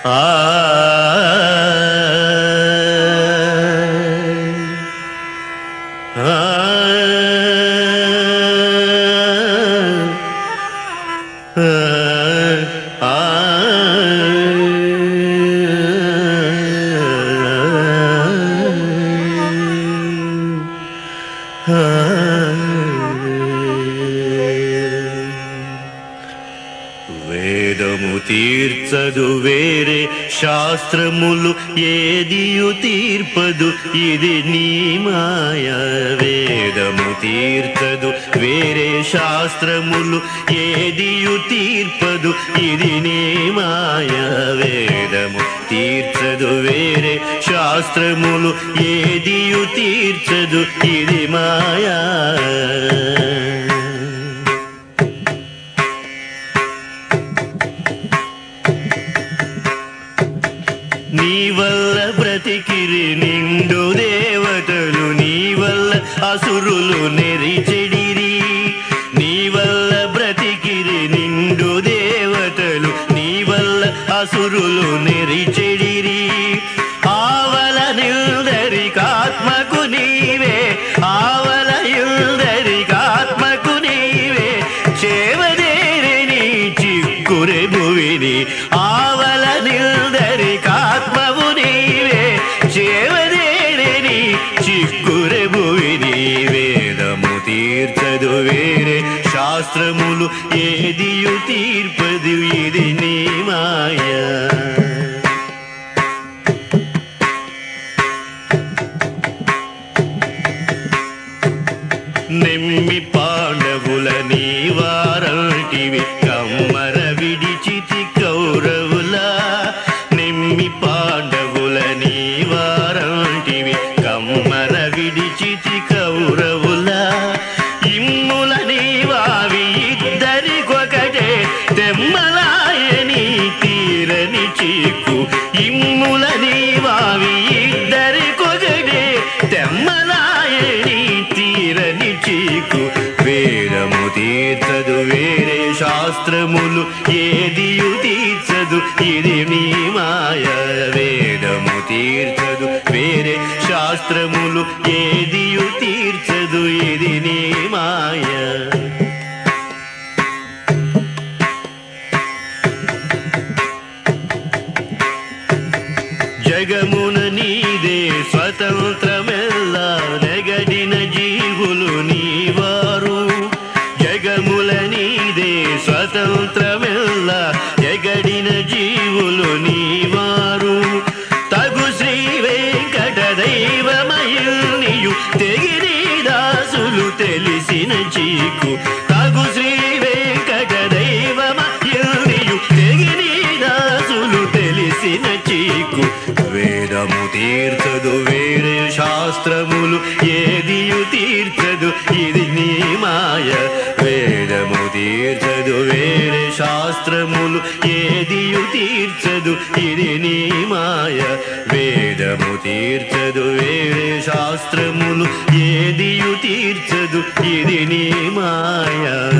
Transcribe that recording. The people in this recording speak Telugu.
ఆ ఆ వేదము తీర్చదు వేరే శాస్త్రములు ఏదియు తీర్పదు ఇది నీ మాయ వేదము తీర్చదు వేరే శాస్త్రములు ఏదియు తీర్పదు ఇది నీ మాయ వేదము తీర్చదు వేరే శాస్త్రములు ఏదియు తీర్చదు ఇది మాయా నీ వల్ల బ్రతికిరి నిండు దేవతలు నీ వల్ల అసురులు నెరిచెడిరి నీ వల్ల బ్రతికిరి నిండు దేవతలు నీ వల్ల అసురులు నెరిచెడిరి ఆవల నిల్దరికాత్మకు నీవే ఆవల ఇల్దరికాత్మకు నీవే చేవదేరిని చిక్కురె భువిని ఆవల నిల్దరికాత్మవు నీవే చేవదేరిని చిక్కురె భువిని వేదము తీర్చదు వేరే శాస్త్రములు ఏదియు తీర్పదు ఇది నీ మాయా నెమ్మి పాండవుల నీవారంటివి కమ్మర విడిచితి కౌరవుల నెమ్మి పాండవుల నీవారంటివి కమ్మర విడిచితి కౌరవుల ఇమ్ముల నీవావి ఇద్దరికొకటే తెమ్మలాయని తీరని చీకు ఇమ్ముల నీవావి ఇద్దరికొకటే తెమ్మలాయని తీరని చీకు వేదము తీర్చదు వేరే శాస్త్రములు ఏదియు తీర్చదు ఇది నీ మాయ వేదము తీర్చదు వేరే శాస్త్రములు ఏదియు తీర్చదు ఇది నీ మాయ జగమున నీదే స్వతంత్రమెల్లా నెగడిన జీవులు నీవారు జగముల నీదే స్వతంత్రమెల్లా ఎగడిన జీవులు నీవారు తగు శ్రీ వెంకట దైవమయునియు తెగిరి దాసులు తెలిసిన చీకు తగు శ్రీ వెంకట దైవమయునియు తెగిరి దాసులు తెలిసిన చీకు వేదము తీర్చదు వేరే శాస్త్రములు ఏదియు తీర్చదు ఇది నీ మాయ వేదము తీర్చదు వేరే శాస్త్రములు ఏదియు తీర్చదు ఇది నీ మాయ వేదము తీర్చదు వేరే శాస్త్రములు ఏదియు తీర్చదు ఇది నీ మాయ